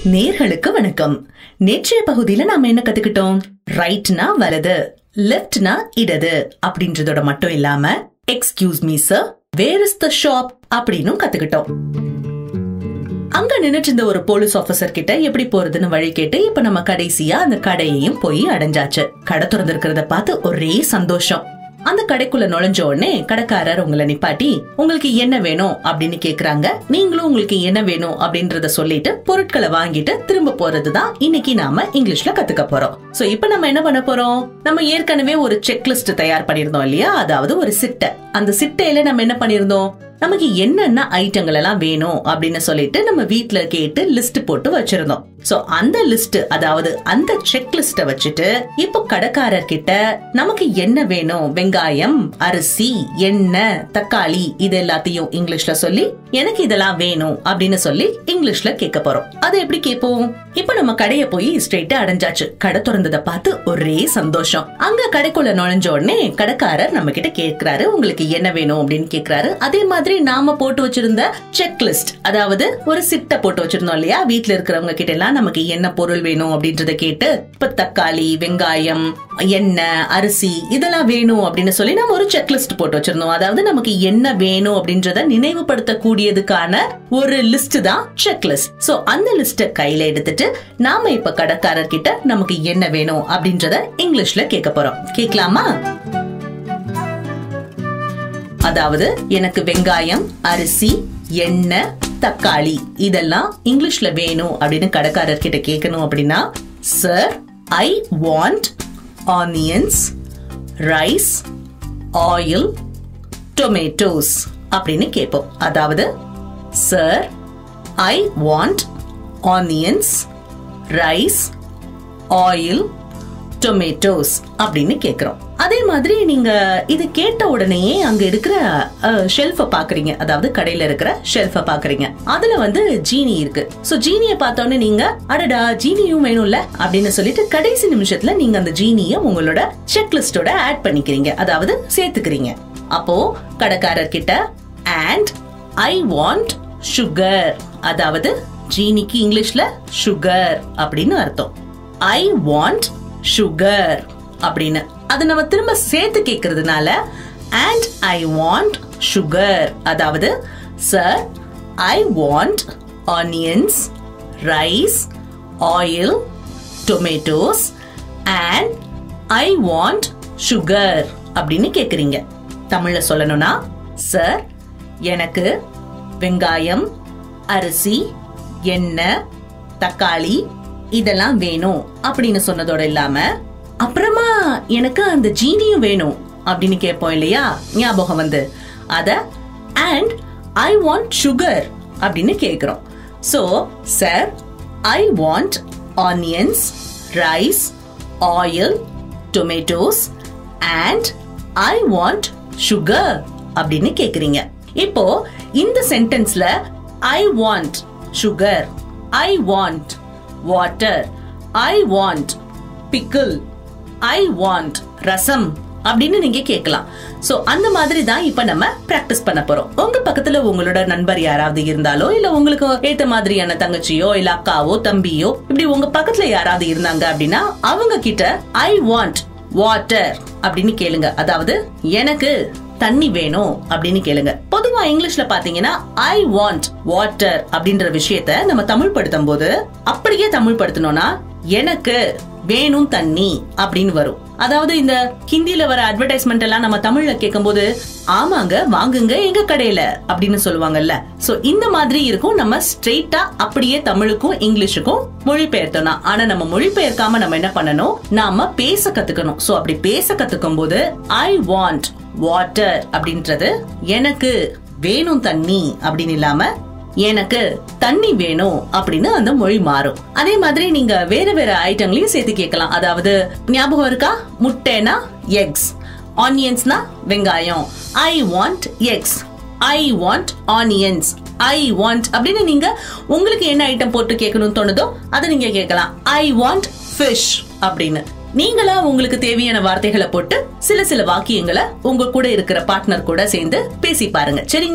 நேர்களுக்கு வணக்கம் நேற்றைய பகுதியில நாம என்ன கத்துக்கிட்டோம் ரைட்னா வலது லெஃப்ட்னா இடது அப்படின்றதோட மட்டும் இல்லாம excuse me sir where is the shop அப்படின்னும் கத்துக்கிட்டோம் அங்க நின்னுட்டு இருந்த ஒரு போலீஸ் ஆபீசர் கிட்ட எப்படி போறதுன்னு வழி கேட்டு இப்ப நம்ம கடைசியா அந்த கடையையும் போய் அடைஞ்சாச்சு கடை திறந்திருக்கிறத பார்த்து ஒரே சந்தோஷம் அந்த கடைக்குள்ள நுழைஞ்ச உடனே கடைக்காரர் உங்களை நிப்பாட்டி உங்களுக்கு என்ன வேணும் அப்படின்னு கேக்குறாங்க நீங்களும் உங்களுக்கு என்ன வேணும் அப்படின்றத சொல்லிட்டு பொருட்களை வாங்கிட்டு திரும்ப போறதுதான் இன்னைக்கு நாம இங்கிலீஷ்ல கத்துக்க போறோம் சோ இப்ப நம்ம என்ன பண்ண போறோம் நம்ம ஏற்கனவே ஒரு செக்லிஸ்ட் தயார் பண்ணிருந்தோம் இல்லையா அதாவது ஒரு சிட்டை அந்த சிட்டையில நம்ம என்ன பண்ணிருந்தோம் நமக்கு என்னென்ன ஐட்டங்கள் எல்லாம் வேணும் அப்படின்னு சொல்லிட்டு நம்ம வீட்ல கேட்டு லிஸ்ட் போட்டு வச்சிருந்தோம் சோ அந்த லிஸ்ட் அதாவது அந்த செக் லிஸ்ட வச்சுட்டு இப்போ கடைக்காரர் கிட்ட நமக்கு என்ன வேணும் வெங்காயம் அரிசி எண்ணெய் தக்காளி இது எல்லாத்தையும் இங்கிலீஷ்ல சொல்லி எனக்கு இதெல்லாம் வேணும் அப்படின்னு சொல்லி இங்கிலீஷ்ல கேட்க போறோம் அதை எப்படி கேட்போம் இப்போ நம்ம கடைய போய் ஸ்ட்ரெயிட்டா அடைஞ்சாச்சு கடை திறந்ததை பார்த்து ஒரே சந்தோஷம் அங்க கடைக்குள்ள நுழைஞ்ச உடனே கடைக்காரர் நம்ம கிட்ட கேக்குறாரு உங்களுக்கு என்ன வேணும் அப்படின்னு கேக்குறாரு அதே மாதிரி நாம போட்டு வச்சிருந்த செக் லிஸ்ட் அதாவது ஒரு சிட்டை போட்டு வச்சிருந்தோம் இல்லையா வீட்ல இருக்கிறவங்க கிட்ட எல்லாம் நமக்கு என்ன பொருள் வேணும் அப்படின்றத கேட்டு இப்ப தக்காளி வெங்காயம் எண்ணெய் அரிசி இதெல்லாம் வேணும் அப்படின்னு சொல்லி நம்ம ஒரு செக் லிஸ்ட் போட்டு வச்சிருந்தோம் அதாவது நமக்கு என்ன வேணும் அப்படின்றத நினைவுபடுத்தக்கூடியதுக்கான ஒரு லிஸ்ட் தான் செக் லிஸ்ட் சோ அந்த லிஸ்ட கையில எடுத்துட்டு நாம இப்ப கடைக்காரர் கிட்ட நமக்கு என்ன வேணும் அப்படின்றத இங்கிலீஷ்ல கேட்க போறோம் கேட்கலாமா அதாவது எனக்கு வெங்காயம் அரிசி எண்ணெய் தக்காளி இதெல்லாம் இங்கிலீஷ்ல வேணும் அப்படின்னு கடைக்காரர் கிட்ட கேட்கணும் அப்படின்னா sir I want onions rice oil tomatoes அப்படின்னு கேட்போம் அதாவது sir I want onions rice oil tomatoes அப்படின்னு கேக்குறோம் அதே மாதிரி நீங்க இது கேட்ட உடனேயே அங்க இருக்கிற ஷெல்ஃப பாக்குறீங்க அதாவது கடையில இருக்கிற ஷெல்ஃப பாக்குறீங்க அதுல வந்து ஜீனி இருக்கு சோ ஜீனிய பார்த்தோன்னே நீங்க அடடா ஜீனியும் வேணும்ல அப்படின்னு சொல்லிட்டு கடைசி நிமிஷத்துல நீங்க அந்த ஜீனிய உங்களோட செக் லிஸ்டோட ஆட் பண்ணிக்கிறீங்க அதாவது சேர்த்துக்கிறீங்க அப்போ கடைக்காரர் கிட்ட அண்ட் ஐ வாண்ட் சுகர் அதாவது ஜீனிக்கு இங்கிலீஷ்ல சுகர் அப்படின்னு அர்த்தம் ஐ வாண்ட் சுகர் அப்படின்னு அது நம்ம திரும்ப சேர்த்து கேட்கறதுனால அண்ட் ஐ வாண்ட் சுகர் அதாவது sir I want onions rice oil tomatoes and I want sugar அப்படின்னு கேக்குறீங்க தமிழ்ல சொல்லணும்னா சார் எனக்கு வெங்காயம் அரிசி எண்ணெய் தக்காளி இதெல்லாம் வேணும் அப்படின்னு சொன்னதோட இல்லாம அப்புறமா எனக்கு அந்த ஜீனியும் வேணும் அப்படின்னு கேட்போம் இல்லையா ஞாபகம் வந்து அத அண்ட் ஐ வாண்ட் சுகர் அப்படின்னு கேக்குறோம் so sir I want onions rice oil tomatoes and I want sugar அப்படின்னு கேக்குறீங்க இப்போ இந்த சென்டென்ஸ்ல I want sugar I want water I want pickle I want rasam அப்படின்னு நீங்க கேட்கலாம் சோ அந்த மாதிரி தான் இப்ப நம்ம பிராக்டிஸ் பண்ண போறோம் உங்க பக்கத்துல உங்களோட நண்பர் யாராவது இருந்தாலோ இல்ல உங்களுக்கு ஏத்த மாதிரியான தங்கச்சியோ இல்ல அக்காவோ தம்பியோ இப்படி உங்க பக்கத்துல யாராவது இருந்தாங்க அப்படின்னா அவங்க கிட்ட ஐ வாண்ட் வாட்டர் அப்படின்னு கேளுங்க அதாவது எனக்கு தண்ணி வேணும் அப்படின்னு கேளுங்க பொதுவா இங்கிலீஷ்ல பாத்தீங்கன்னா ஐ வாண்ட் வாட்டர் அப்படின்ற விஷயத்த நம்ம தமிழ் படுத்தும் போது அப்படியே தமிழ் படுத்தணும்னா எனக்கு வேணும் தண்ணி அப்படின்னு வரும் அதாவது இந்த ஹிந்தில வர அட்வர்டைஸ்மெண்ட் எல்லாம் நம்ம தமிழ்ல கேட்கும்போது ஆமாங்க வாங்குங்க எங்க கடையில அப்படின்னு சொல்லுவாங்கல்ல சோ இந்த மாதிரி இருக்கும் நம்ம ஸ்ட்ரெயிட்டா அப்படியே தமிழுக்கும் இங்கிலீஷுக்கும் மொழிபெயர்த்தோம்னா ஆனா நம்ம மொழிபெயர்க்காம நம்ம என்ன பண்ணணும் நாம பேச கத்துக்கணும் சோ அப்படி பேச கத்துக்கும் போது ஐ வாண்ட் வாட்டர் அப்படின்றது எனக்கு வேணும் தண்ணி அப்படின்னு இல்லாம எனக்கு தண்ணி வேணும் அப்படின்னு அந்த மொழி மாறும் அதே மாதிரி நீங்க வேற வேற ஐட்டங்களையும் சேர்த்து கேட்கலாம் அதாவது ஞாபகம் இருக்கா முட்டைனா எக்ஸ் ஆனியன்ஸ்னா வெங்காயம் I want eggs I want onions I want அப்படின்னு நீங்க உங்களுக்கு என்ன ஐட்டம் போட்டு கேட்கணும்னு தோணுதோ அதை நீங்க கேட்கலாம் ஐ வாண்ட் ஃபிஷ் அப்படின்னு நீங்களா உங்களுக்கு தேவையான வார்த்தைகளை போட்டு சில சில வாக்கியங்களை உங்க கூட இருக்கிற பார்ட்னர் கூட சேர்ந்து பேசி பாருங்க சரிங்களா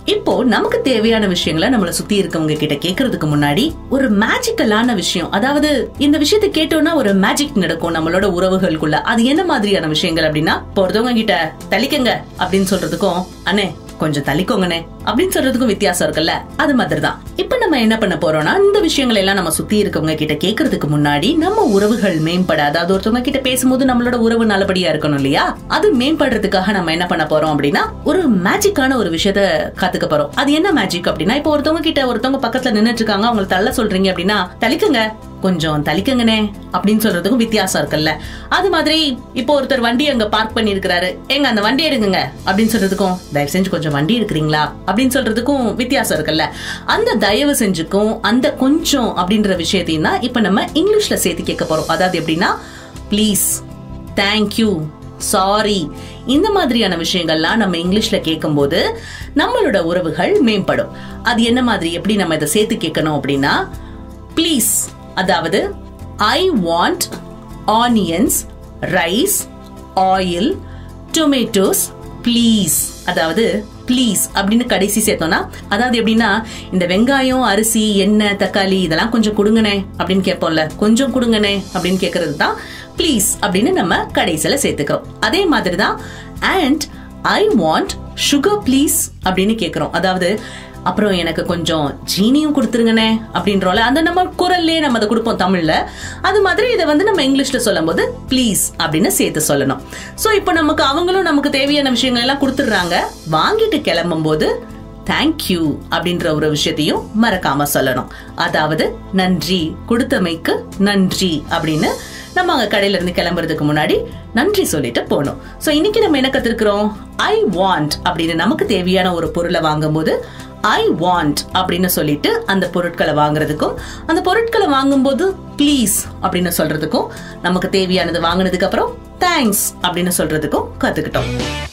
இப்போ நமக்கு தேவையான விஷயங்களை நம்மள சுத்தி இருக்கவங்க கிட்ட கேக்குறதுக்கு முன்னாடி ஒரு மேஜிக்கலான விஷயம் அதாவது இந்த விஷயத்தை கேட்டோம்னா ஒரு மேஜிக் நடக்கும் நம்மளோட உறவுகளுக்குள்ள அது என்ன மாதிரியான விஷயங்கள் அப்படின்னா இப்போ ஒருத்தவங்க கிட்ட தலிக்கங்க அப்படின்னு சொல்றதுக்கும் அண்ணே கொஞ்சம் தள்ளிக்கோங்கண்ணே அப்படின்னு சொல்றதுக்கும் வித்தியாசம் இருக்குல்ல அது மாதிரி தான் இப்ப நம்ம என்ன பண்ண போறோம்னா இந்த விஷயங்கள் எல்லாம் நம்ம சுத்தி இருக்கவங்க கிட்ட கேக்குறதுக்கு முன்னாடி நம்ம உறவுகள் மேம்பட அதாவது ஒருத்தவங்க கிட்ட பேசும்போது நம்மளோட உறவு நல்லபடியா இருக்கணும் இல்லையா அது மேம்படுறதுக்காக நம்ம என்ன பண்ண போறோம் அப்படின்னா ஒரு மேஜிக்கான ஒரு விஷயத்த கத்துக்க போறோம் அது என்ன மேஜிக் அப்படின்னா இப்போ ஒருத்தவங்க கிட்ட ஒருத்தவங்க பக்கத்துல நின்னுட்டு இருக்காங்க அவங்களை தள்ள சொல்றீங்க அப்படின்னா தலிக்குங்க கொஞ்சம் தலிக்குங்கண்ணே அப்படின்னு சொல்றதுக்கும் வித்தியாசம் இருக்குல்ல அது மாதிரி இப்போ ஒருத்தர் வண்டி அங்க பார்க் பண்ணி இருக்கிறாரு எங்க அந்த வண்டி எடுக்குங்க அப்படின்னு சொல்றதுக்கும் தயவு செஞ்சு கொஞ்சம் வண்டி எடுக்கிறீங்களா அப்படின்னு சொல்றதுக்கும் வித்தியாசம் இருக்குல்ல அந்த தயவு செஞ்சுக்கும் அந்த கொஞ்சம் அப்படின்ற விஷயத்தையும் தான் இப்ப நம்ம இங்கிலீஷ்ல சேர்த்து கேட்க போறோம் அதாவது எப்படின்னா ப்ளீஸ் தேங்க்யூ சாரி இந்த மாதிரியான விஷயங்கள்லாம் நம்ம இங்கிலீஷ்ல கேட்கும்போது நம்மளோட உறவுகள் மேம்படும் அது என்ன மாதிரி எப்படி நம்ம இதை சேர்த்து கேட்கணும் அப்படின்னா ப்ளீஸ் அதாவது I want onions rice oil tomatoes please அதாவது ப்ளீஸ் அப்படின்னு கடைசி சேர்த்தோம்னா அதாவது எப்படின்னா இந்த வெங்காயம் அரிசி எண்ணெய் தக்காளி இதெல்லாம் கொஞ்சம் கொடுங்கனே அப்படின்னு கேட்போம்ல கொஞ்சம் கொடுங்கனே அப்படின்னு கேட்கறது தான் ப்ளீஸ் அப்படின்னு நம்ம கடைசியில சேர்த்துக்கிறோம் அதே மாதிரி தான் and I want sugar please அப்படின்னு கேட்கிறோம் அதாவது அப்புறம் எனக்கு கொஞ்சம் ஜீனியும் கொடுத்துருங்கண்ணே அப்படின்றோம்ல அந்த நம்ம குரல்லே நம்ம அதை கொடுப்போம் தமிழ்ல அது மாதிரி இதை வந்து நம்ம இங்கிலீஷ்ல சொல்லும்போது ப்ளீஸ் அப்படின்னு சேர்த்து சொல்லணும் சோ இப்போ நமக்கு அவங்களும் நமக்கு தேவையான விஷயங்கள் எல்லாம் கொடுத்துடுறாங்க வாங்கிட்டு கிளம்பும் போது தேங்க்யூ அப்படின்ற ஒரு விஷயத்தையும் மறக்காம சொல்லணும் அதாவது நன்றி கொடுத்தமைக்கு நன்றி அப்படின்னு நம்ம அங்க கடையில இருந்து கிளம்புறதுக்கு முன்னாடி நன்றி சொல்லிட்டு போகணும் சோ இன்னைக்கு நம்ம என்ன கத்துருக்கிறோம் ஐ வாண்ட் அப்படின்னு நமக்கு தேவையான ஒரு பொருளை வாங்கும்போது ஐ வாண்ட் அப்படின்னு சொல்லிட்டு அந்த பொருட்களை வாங்குறதுக்கும் அந்த பொருட்களை வாங்கும்போது ப்ளீஸ் அப்படின்னு சொல்றதுக்கும் நமக்கு தேவையானது வாங்கினதுக்கு அப்புறம் தேங்க்ஸ் அப்படின்னு சொல்றதுக்கும் கத்துக்கிட்டோம்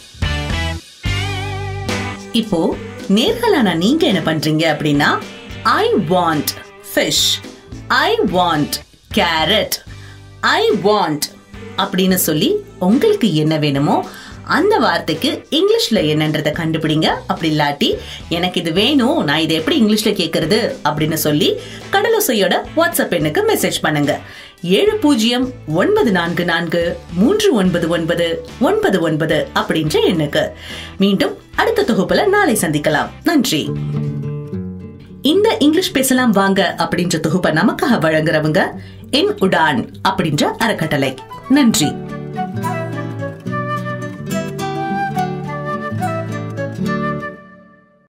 இப்போ நேர்களான நீங்க என்ன பண்றீங்க அப்படின்னா I want fish I want carrot I want அப்படின்னு சொல்லி உங்களுக்கு என்ன வேணுமோ அந்த வார்த்தைக்கு இங்கிலீஷ்ல என்னன்றதை கண்டுபிடிங்க அப்படி இல்லாட்டி எனக்கு இது வேணும் நான் இதை எப்படி இங்கிலீஷ்ல கேட்கறது அப்படின்னு சொல்லி கடலோசையோட வாட்ஸ்அப் எண்ணுக்கு மெசேஜ் பண்ணுங்க ஏழு பூஜ்ஜியம் ஒன்பது நான்கு நான்கு மூன்று ஒன்பது ஒன்பது ஒன்பது ஒன்பது அப்படின்ற எண்ணுக்கு மீண்டும் அடுத்த தொகுப்புல நாளை சந்திக்கலாம் நன்றி இந்த இங்கிலீஷ் பேசலாம் வாங்க அப்படின்ற தொகுப்பை நமக்காக வழங்குறவங்க என் உடான் அப்படின்ற அறக்கட்டளை நன்றி